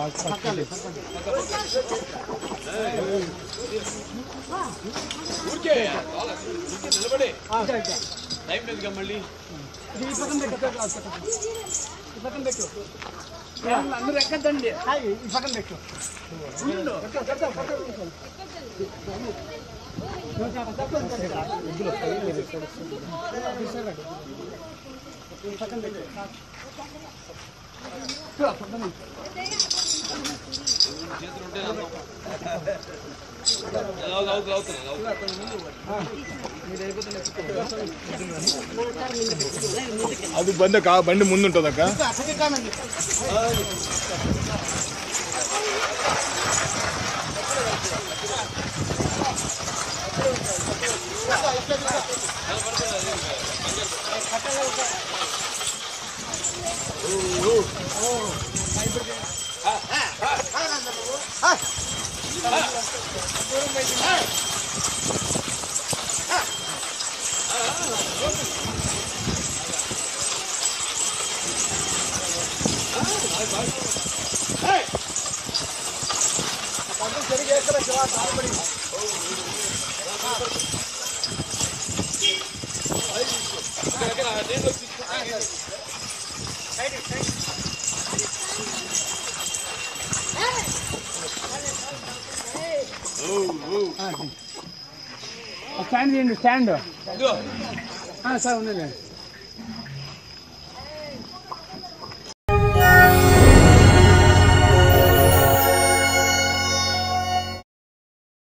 ఊరికే చాలా ఊరికే నిలబడి టైం లేదుగా మళ్ళీ ఈ పక్కన పెట్టు ఈ పక్కన పెట్టు అందరూ ఎక్కద్దండి ఈ పక్కన పెట్టు చేతులు ఉంటే నమ్మకం. ఎలా అవుతుంది అవుతుంది అది బండి కా బండి ముందు ఉంటుందక్క స్టాండ్ చేయండి స్టాండ్ ఇదిగో సార్ ఉండండి